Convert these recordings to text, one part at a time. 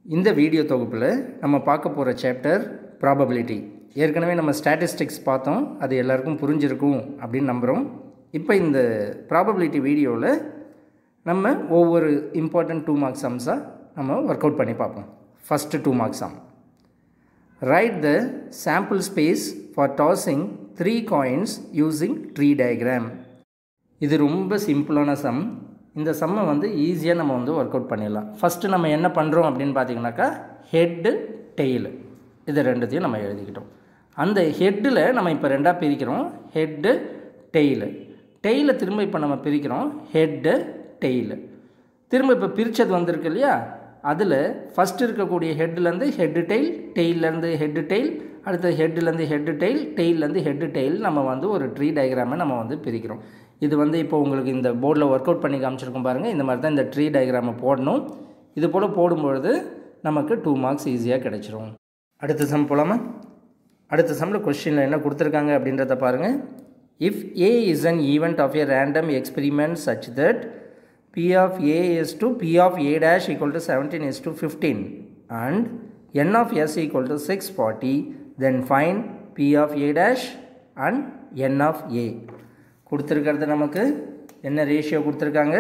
இந்த வீடியோ தொகுப்பில் நம்ம பார்க்க போகிற சாப்டர் ப்ராபபிலிட்டி ஏற்கனவே நம்ம ஸ்டாட்டிஸ்டிக்ஸ் பார்த்தோம் அது எல்லாருக்கும் புரிஞ்சிருக்கும் அப்படின்னு நம்புகிறோம் இப்போ இந்த ப்ராபபிலிட்டி வீடியோவில் நம்ம ஒவ்வொரு இம்பார்ட்டன்ட் டூ மார்க்ஸ் சம்ஸாக நம்ம ஒர்க் அவுட் பண்ணி பார்ப்போம் first two marks sum Write the sample space for tossing three coins using tree diagram. இது ரொம்ப சிம்பிளான சம் இந்த சம்மை வந்து ஈஸியாக நம்ம வந்து ஒர்க் அவுட் பண்ணிடலாம் ஃபஸ்ட்டு நம்ம என்ன பண்ணுறோம் அப்படின்னு பார்த்தீங்கன்னாக்கா ஹெட்டு டெய்லு இது ரெண்டுத்தையும் நம்ம எழுதிக்கிட்டோம் அந்த ஹெட்டில் நம்ம இப்போ ரெண்டாக பிரிக்கிறோம் ஹெட்டு டெய்லு டெய்லை திரும்ப இப்போ நம்ம பிரிக்கிறோம் ஹெட்டு டெய்லு திரும்ப இப்போ பிரித்தது வந்திருக்கு இல்லையா அதில் ஃபஸ்ட் இருக்கக்கூடிய ஹெட்லேருந்து ஹெட்டு டெய்ல் டெய்லேருந்து ஹெட்டு டெய்ல் அடுத்து ஹெட்லேருந்து ஹெட்டு டெய்ல் டெய்லேருந்து ஹெட்டு டெய்ல் நம்ம வந்து ஒரு ட்ரீ டயக்ராமை நம்ம வந்து பிரிக்கிறோம் இது வந்து இப்போ உங்களுக்கு இந்த போர்டில் ஒர்க் அவுட் பண்ணி காமிச்சிருக்கோம் பாருங்கள் இந்த மாதிரி தான் இந்த ட்ரீ டயக்ராமை போடணும் இது போல் போடும்பொழுது நமக்கு டூ மார்க்ஸ் ஈஸியாக கிடைச்சிரும் அடுத்த சம் போலாமா அடுத்த சம்மில் கொஸ்டினில் என்ன கொடுத்துருக்காங்க அப்படின்றத பாருங்கள் if A is an event of a random experiment such that P of A is to P of A dash equal to 17 is to 15 and N of S equal to 640 then find P of A dash and N of A கொடுத்துருக்கிறது நமக்கு என்ன ratio கொடுத்துருக்காங்க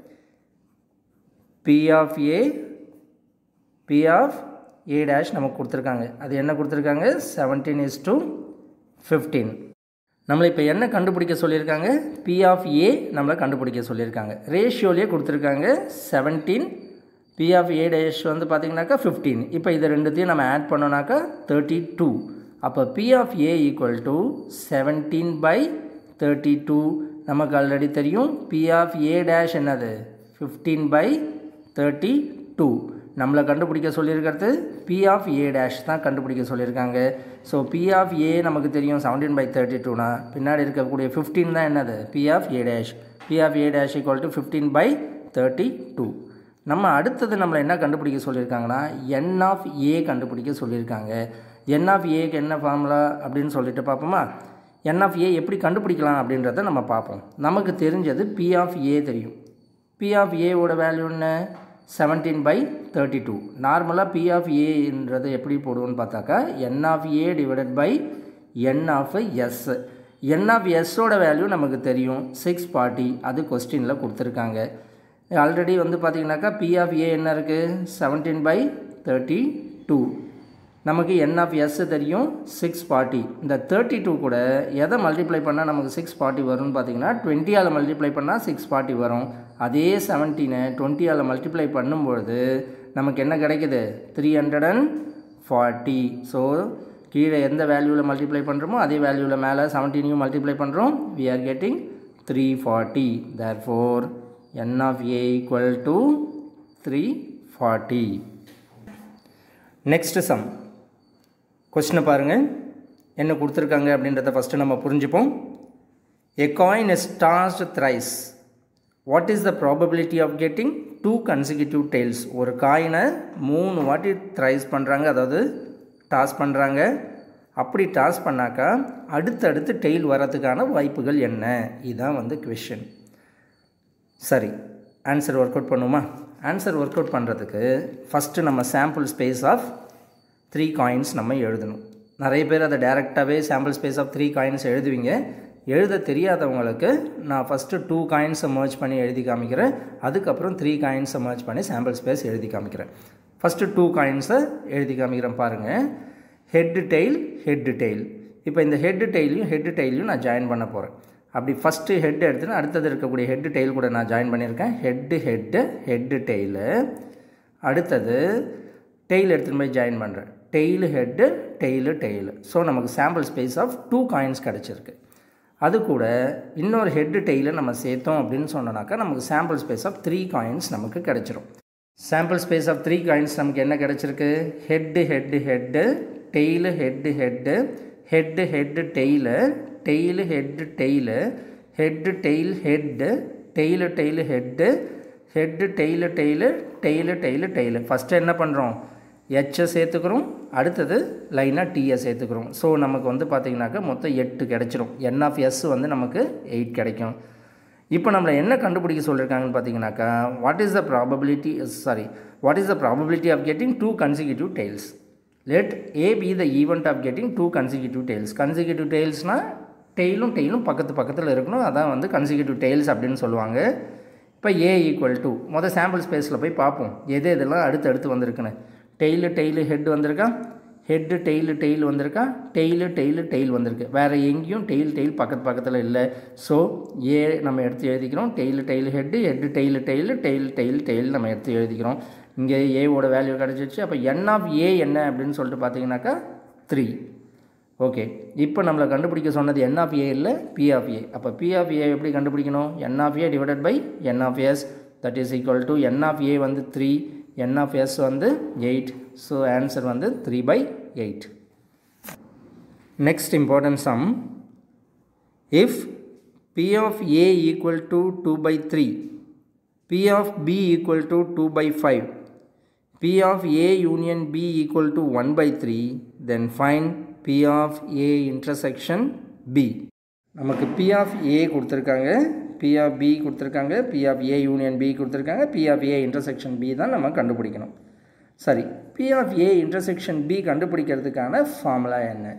P of A P of A dash நமக்கு கொடுத்துருக்காங்க அது என்ன கொடுத்துருக்காங்க 17 is to 15 நம்மளை இப்போ என்ன கண்டுபிடிக்க சொல்லியிருக்காங்க பி ஆஃப் ஏ நம்மளை கண்டுபிடிக்க சொல்லியிருக்காங்க ரேஷியோலேயே கொடுத்துருக்காங்க seventeen P of A dash வந்து பார்த்திங்கனாக்கா ஃபிஃப்டீன் இப்போ இது ரெண்டுத்தையும் நம்ம ஆட் பண்ணோன்னாக்கா தேர்ட்டி டூ அப்போ P of A equal to seventeen by thirty two நமக்கு ஆல்ரெடி தெரியும் பி ஆஃப் ஏ டேஷ் என்னது ஃபிஃப்டீன் பை தேர்ட்டி டூ நம்மளை கண்டுபிடிக்க சொல்லியிருக்கிறது பி ஆஃப் ஏ டேஷ் தான் கண்டுபிடிக்க சொல்லியிருக்காங்க ஸோ பி ஆஃப் ஏ நமக்கு தெரியும் செவன்டீன் பை தேர்ட்டி டூனா பின்னாடி இருக்கக்கூடிய ஃபிஃப்டீன் தான் என்னது P of A dash P of A dash equal to fifteen by thirty two நம்ம அடுத்தது நம்மளை என்ன கண்டுபிடிக்க சொல்லியிருக்காங்கன்னா என் ஆஃப் ஏ கண்டுபிடிக்க சொல்லியிருக்காங்க என் ஆஃப் ஏக்கு என்ன ஃபார்முலா அப்படின்னு சொல்லிட்டு பார்ப்போமா என் ஆஃப் ஏ எப்படி கண்டுபிடிக்கலாம் அப்படின்றத நம்ம பார்ப்போம் நமக்கு தெரிஞ்சது பி ஆஃப் ஏ தெரியும் பி ஆஃப் ஏவோட வேல்யூ என்ன செவன்டீன் பை தேர்ட்டி டூ நார்மலாக பி ஆஃப் ஏன்றது எப்படி போடுவோன்னு பார்த்தாக்கா n of A divided by n of S n of எஸ்ஸோட வேல்யூ நமக்கு தெரியும் சிக்ஸ் ஃபார்ட்டி அது கொஸ்டினில் கொடுத்துருக்காங்க ஆல்ரெடி வந்து பார்த்திங்கனாக்கா பி ஆஃப் ஏ என்ன இருக்குது செவன்டீன் பை தேர்ட்டி டூ நமக்கு என் ஆஃப் எஸ் தெரியும் சிக்ஸ் ஃபார்ட்டி இந்த தேர்ட்டி டூ கூட எதை மல்டிப்ளை பண்ணால் நமக்கு சிக்ஸ் ஃபார்ட்டி வரும்னு பார்த்தீங்கன்னா டுவெண்ட்டியால் மல்டிப்ளை பண்ணால் சிக்ஸ் ஃபார்ட்டி வரும் அதே செவன்டீனை டுவெண்ட்டியால் மல்டிப்ளை பண்ணும்பொழுது நமக்கு என்ன கிடைக்குது three hundred and forty so கீழே எந்த வேல்யூவில் மல்டிப்ளை பண்ணுறோமோ அதே வேல்யூவில் மேலே செவன்டீனையும் மல்டிப்ளை பண்ணுறோம் we are getting three forty therefore n of A equal to three forty next sum கொஸ்டினை பாருங்கள் என்ன கொடுத்துருக்காங்க அப்படின்றத ஃபஸ்ட்டு நம்ம புரிஞ்சுப்போம் a coin is tossed thrice what is the probability of getting two consecutive tails ஒரு காயினை மூணு வாட்டி த்ரைஸ் பண்ணுறாங்க அதாவது டாஸ் பண்ணுறாங்க அப்படி டாஸ் பண்ணாக்கா அடுத்தடுத்து டெய்ல் வரதுக்கான வாய்ப்புகள் என்ன இதுதான் வந்து கொஷின் சரி ஆன்சர் ஒர்க் அவுட் பண்ணுமா ஆன்சர் ஒர்க் அவுட் பண்ணுறதுக்கு ஃபஸ்ட்டு நம்ம sample space of three coins நம்ம எழுதணும் நிறைய பேர் அதை டேரெக்டாகவே sample space of three coins எழுதுவீங்க எழுத தெரியாதவங்களுக்கு நான் ஃபஸ்ட்டு டூ காயின்ஸை மர்ச் பண்ணி எழுதி காமிக்கிறேன் அதுக்கப்புறம் த்ரீ காயின்ஸை மர்ச் பண்ணி சாம்பிள் ஸ்பேஸ் எழுதி காமிக்கிறேன் ஃபஸ்ட்டு டூ காயின்ஸை எழுதி காமிக்கிறேன் பாருங்கள் ஹெட்டு டெய்ல் ஹெட்டு டெய்ல் இப்போ இந்த ஹெட்டு டெய்லையும் ஹெட்டு டெய்லையும் நான் ஜாயின் பண்ண போகிறேன் அப்படி ஃபஸ்ட்டு ஹெட் எடுத்துன்னு அடுத்தது இருக்கக்கூடிய ஹெட்டு டெய்ல் கூட நான் ஜாயின் பண்ணியிருக்கேன் ஹெட்டு ஹெட்டு ஹெட்டு டெய்லு அடுத்தது டெய்ல் எடுத்துகிட்டு போய் ஜாயின் பண்ணுறேன் tail head tail tail so நமக்கு sample space of two coins கிடச்சிருக்கு அது கூட இன்னொரு ஹெட்டு டெய்லை நம்ம சேர்த்தோம் அப்படின்னு சொன்னோன்னாக்கா நமக்கு sample space of three coins நமக்கு கிடச்சிரும் sample space of three coins நமக்கு என்ன கிடச்சிருக்கு head head head tail head head head head tail tail head tail head tail head tail tail head head tail tail tail tail tail first என்ன பண்ணுறோம் ஹெச்சை சேர்த்துக்கிறோம் அடுத்தது லைனாக டீயை சேர்த்துக்கிறோம் ஸோ நமக்கு வந்து பார்த்திங்கனாக்கா மொத்தம் எட்டு கிடச்சிரும் என் ஆஃப் எஸ் வந்து நமக்கு எயிட் கிடைக்கும் இப்போ நம்மளை என்ன கண்டுபிடிக்க சொல்லியிருக்காங்கன்னு பார்த்தீங்கன்னாக்கா what is the probability sorry what is the probability of getting two consecutive tails let A be the event of getting two consecutive tails consecutive டெய்ல்ஸ்னால் டெய்லும் டெய்லும் பக்கத்து பக்கத்தில் இருக்கணும் அதான் வந்து கன்சிக்யூட்டிவ் டெய்ல்ஸ் அப்படின்னு சொல்லுவாங்க இப்போ ஏ ஈக்குவல் டு மொதல் சாம்பிள் ஸ்பேஸில் போய் பார்ப்போம் எது எதெல்லாம் அடுத்து அடுத்து வந்திருக்குன்னு டெய்லு டெய்லு ஹெட் வந்திருக்கா ஹெட்டு டெய்லு டெய்ல் வந்திருக்கா டெய்லு டெய்லு டெய்ல் வந்திருக்கு வேறு எங்கேயும் டெய்ல் டெய்ல் பக்கத்து பக்கத்தில் இல்லை ஸோ ஏ நம்ம எடுத்து எழுதிக்கிறோம் tail tail head head tail tail tail tail tail நம்ம எடுத்து எழுதிக்கிறோம் இங்கே ஏவோட வேல்யூ கிடச்சிருச்சு அப்போ என் ஆஃப் ஏ என்ன அப்படின்னு சொல்லிட்டு பார்த்தீங்கன்னாக்கா த்ரீ ஓகே இப்போ நம்மளை கண்டுபிடிக்க சொன்னது என் ஆஃப் ஏ இல்லை பி ஆஃப் ஏ அப்போ பி ஆஃப் ஏ எப்படி கண்டுபிடிக்கணும் n of A divided by n of S that is equal to n of A வந்து த்ரீ என் ஆஃப் எஸ் வந்து எயிட் ஸோ ஆன்சர் வந்து three by eight next important sum if P of A equal to two by three P of B equal to two by five P of A union B equal to 1 by 3 then find P of A intersection B நமக்கு P of A கொடுத்துருக்காங்க P of B கொடுத்துருக்காங்க P of A union B கொடுத்துருக்காங்க P of A intersection B தான் நம்ம கண்டுபிடிக்கணும் சரி P of A intersection B கண்டுபிடிக்கிறதுக்கான formula என்ன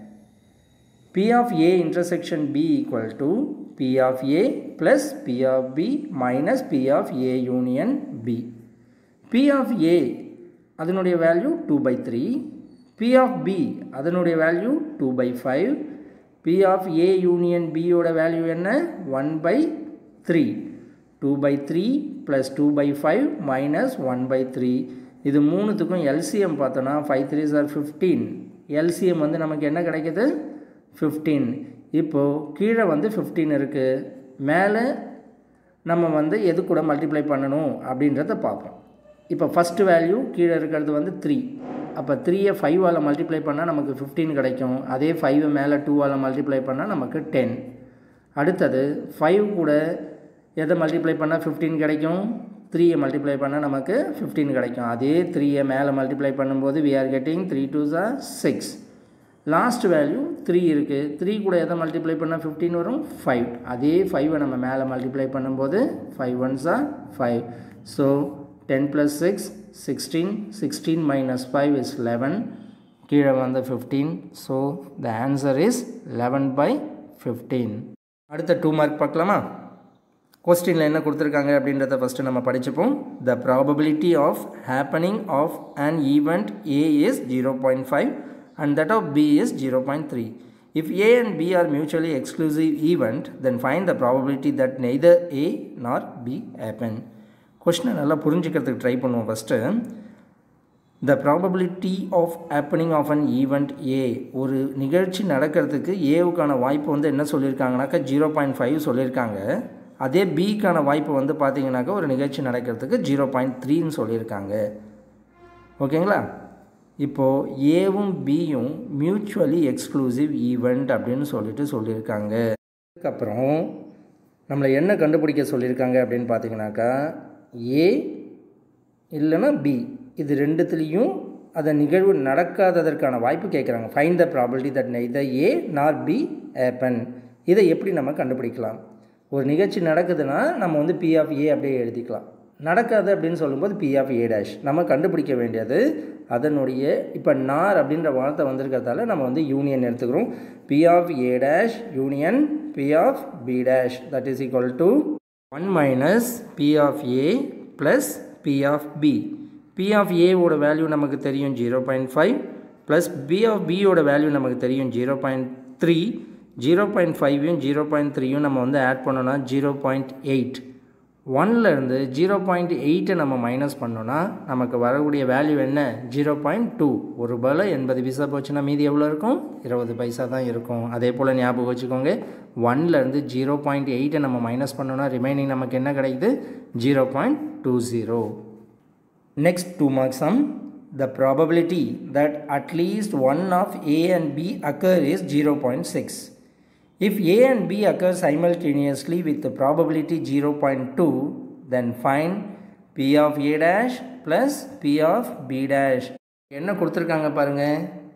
P of A intersection B equal to P of A plus P of B minus P of A union B P of A அதனுடைய value two by three P of B அதனுடைய value two by five P of A union பியோட வேல்யூ என்ன one by three two by three plus two by five minus one by three இது மூணுத்துக்கும் LCM பார்த்தோன்னா five three சார் fifteen LCM வந்து நமக்கு என்ன கிடைக்கிது ஃபிஃப்டீன் இப்போது கீழே வந்து ஃபிஃப்டீன் இருக்குது மேலே நம்ம வந்து எது கூட மல்டிப்ளை பண்ணணும் அப்படின்றத பார்ப்போம் இப்போ ஃபஸ்ட்டு வேல்யூ கீழே இருக்கிறது வந்து த்ரீ அப்போ த்ரீயை ஃபைவால் மல்டிப்ளை பண்ணால் நமக்கு ஃபிஃப்டீன் கிடைக்கும் அதே ஃபைவை மேலே டூவால் மல்டிப்ளை பண்ணால் நமக்கு டென் அடுத்தது ஃபைவ் கூட எதை மல்டிப்ளை பண்ணால் ஃபிஃப்டீன் கிடைக்கும் த்ரீயை மல்டிப்ளை பண்ணால் நமக்கு ஃபிஃப்டீன் கிடைக்கும் அதே த்ரீயை மேலே மல்டிப்ளை பண்ணும்போது we are getting three two ஜா சிக்ஸ் லாஸ்ட் வேல்யூ த்ரீ இருக்குது த்ரீ கூட எதை மல்டிப்ளை பண்ணால் ஃபிஃப்டீன் வரும் ஃபைவ் அதே ஃபைவை நம்ம மேலே மல்டிப்ளை பண்ணும்போது five ones are five so 10 plus 6 16 16 minus 5 is 11 கீழே வந்து 15 so the answer is 11 by 15 அடுத்த டூ மார்க் பார்க்கலாமா கொஸ்டினில் என்ன கொடுத்துருக்காங்க அப்படின்றத ஃபஸ்ட்டு நம்ம படிச்சுப்போம் the probability of happening of an event A is zero point five and that of B is zero point three If A and B are mutually exclusive event, then find the probability that neither A nor B happen. கொஷினை நல்லா புரிஞ்சுக்கிறதுக்கு try பண்ணுவோம் first the probability of happening of an event A ஒரு நிகழ்ச்சி நடக்கிறதுக்கு ஏவுக்கான வாய்ப்பு வந்து என்ன சொல்லியிருக்காங்கனாக்கா ஜீரோ பாயிண்ட் ஃபைவ் சொல்லியிருக்காங்க அதே பிக்கான வாய்ப்பு வந்து பார்த்தீங்கன்னாக்கா ஒரு நிகழ்ச்சி நடக்கிறதுக்கு ஜீரோ பாயிண்ட் த்ரீன்னு சொல்லியிருக்காங்க ஓகேங்களா இப்போது ஏவும் பியும் மியூச்சுவலி எக்ஸ்க்ளூசிவ் ஈவெண்ட் அப்படின்னு சொல்லிட்டு சொல்லியிருக்காங்க அதுக்கப்புறம் நம்மளை என்ன கண்டுபிடிக்க சொல்லியிருக்காங்க அப்படின்னு பார்த்தீங்கன்னாக்கா ஏ இல்லைன்னா பி இது ரெண்டுத்துலேயும் அந்த நிகழ்வு நடக்காததற்கான வாய்ப்பு கேட்குறாங்க find the probability that neither A nor B ஏப்பன் இதை எப்படி நம்ம கண்டுபிடிக்கலாம் ஒரு நிகழ்ச்சி நடக்குதுன்னா நம்ம வந்து பி ஆஃப் ஏ அப்படியே எழுதிக்கலாம் நடக்காது அப்படின்னு சொல்லும்போது பி ஆஃப் ஏ டேஷ் நம்ம கண்டுபிடிக்க வேண்டியது அதனுடைய இப்போ நார் அப்படின்ற வார்த்தை வந்திருக்கிறதால நம்ம வந்து யூனியன் எடுத்துக்கிறோம் P of A dash union P of B dash that is equal to one minus P of A plus P of B P of ஏவோட வேல்யூ நமக்கு தெரியும் zero point five plus P of பியோட value நமக்கு தெரியும் zero point three zero point ஃபைவையும் zero point த்ரீயும் நம்ம வந்து ஆட் பண்ணோன்னா ஜீரோ பாயிண்ட் எயிட் ஒன்லேருந்து ஜீரோ பாயிண்ட் எயிட்டை நம்ம மைனஸ் பண்ணோன்னா நமக்கு வரக்கூடிய வேல்யூ என்ன ஜீரோ பாயிண்ட் டூ ஒரு ரூபாயில் எண்பது பைசா போச்சுன்னா மீதி எவ்வளோ இருக்கும் இருபது பைசா தான் இருக்கும் அதே போல் ஞாபகம் வச்சுக்கோங்க ஒன்லேருந்து ஜீரோ பாயிண்ட் எயிட்டை நம்ம மைனஸ் பண்ணோன்னா ரிமைனிங் நமக்கு என்ன கிடைக்குது zero point two zero next two mark sum the probability that at least one of A and B occur is 0.6. If A and B occur simultaneously with the probability 0.2, then find P of A dash plus P of B dash. என்ன கொடுத்துருக்காங்க பாருங்க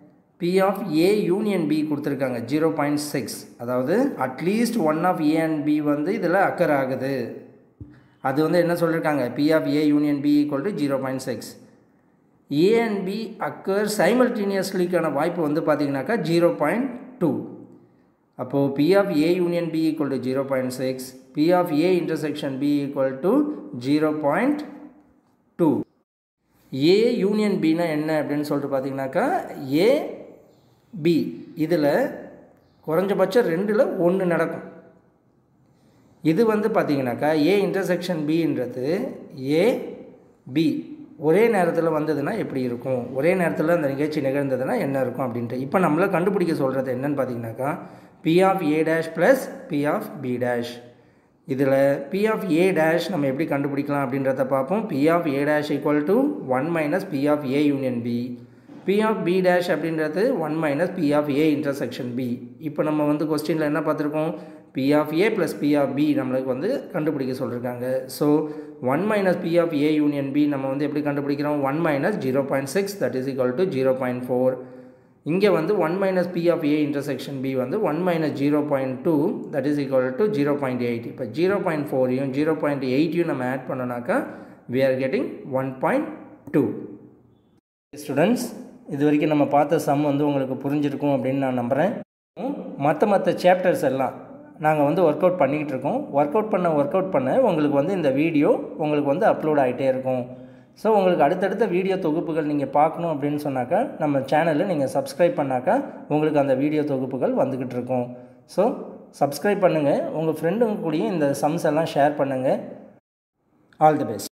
P of A union B கொடுத்துருக்காங்க zero point six அதாவது at least one of A and B வந்து இதில் occur ஆகுது அது வந்து என்ன சொல்லியிருக்காங்க P of A union B equal to zero point six A and B occur சைமல்டேனியஸ்லிக்கான வாய்ப்பு வந்து பார்த்தீங்கன்னாக்கா ஜீரோ பாயிண்ட் டூ அப்போது P of A union B equal to zero point six P of A intersection B equal to zero point two A union பினா என்ன அப்படின்னு சொல்லிட்டு பார்த்தீங்கன்னாக்கா ஏ பி இதில் குறைஞ்சபட்சம் ரெண்டில் ஒன்று நடக்கும் இது வந்து பார்த்தீங்கன்னாக்கா ஏ இன்டர்செக்ஷன் பின்றது ஏ பி ஒரே நேரத்தில் வந்ததுன்னா எப்படி இருக்கும் ஒரே நேரத்தில் அந்த நிகழ்ச்சி நிகழ்ந்ததுன்னா என்ன இருக்கும் அப்படின்ட்டு இப்போ நம்மளை கண்டுபிடிக்க சொல்கிறது என்னன்னு பார்த்தீங்கன்னாக்கா P of A dash plus P of B dash இதில் பி ஆஃப் ஏ டேஷ் நம்ம எப்படி கண்டுபிடிக்கலாம் அப்படின்றத பார்ப்போம் P of A dash equal to one minus P of A union B P of B dash அப்படின்றது one minus P of A intersection B இப்போ நம்ம வந்து கொஸ்டினில் என்ன பார்த்துருக்கோம் P of A plus P of B நம்மளுக்கு வந்து கண்டுபிடிக்க சொல்லியிருக்காங்க so one minus P of A union B நம்ம வந்து எப்படி கண்டுபிடிக்கிறோம் one minus zero point six that is equal to zero point four இங்கே வந்து one minus P of A intersection B வந்து one minus zero point two that is equal to zero point eight இப்போ zero point ஃபோரையும் zero point எயிட்டையும் நம்ம add பண்ணோம்னாக்கா we are getting one point two students இது வரைக்கும் நம்ம பார்த்த சம் வந்து உங்களுக்கு புரிஞ்சிருக்கும் அப்படின்னு நான் நம்புகிறேன் மற்ற மற்ற சேப்டர்ஸ் எல்லாம் நாங்கள் வந்து ஒர்க் அவுட் பண்ணிக்கிட்டு இருக்கோம் ஒர்க் அவுட் பண்ண ஒர்க் அவுட் பண்ண உங்களுக்கு வந்து இந்த வீடியோ உங்களுக்கு வந்து அப்லோட் ஆகிட்டே இருக்கும் ஸோ உங்களுக்கு அடுத்தடுத்த வீடியோ தொகுப்புகள் நீங்கள் பார்க்கணும் அப்படின்னு சொன்னாக்கா நம்ம சேனலில் நீங்கள் சப்ஸ்கிரைப் பண்ணாக்கா உங்களுக்கு அந்த வீடியோ தொகுப்புகள் வந்துக்கிட்டு இருக்கும் ஸோ சப்ஸ்கிரைப் பண்ணுங்கள் உங்கள் ஃப்ரெண்டுங்க கூடயும் இந்த சம்ஸ் எல்லாம் ஷேர் பண்ணுங்கள் ஆல் தி பெஸ்ட்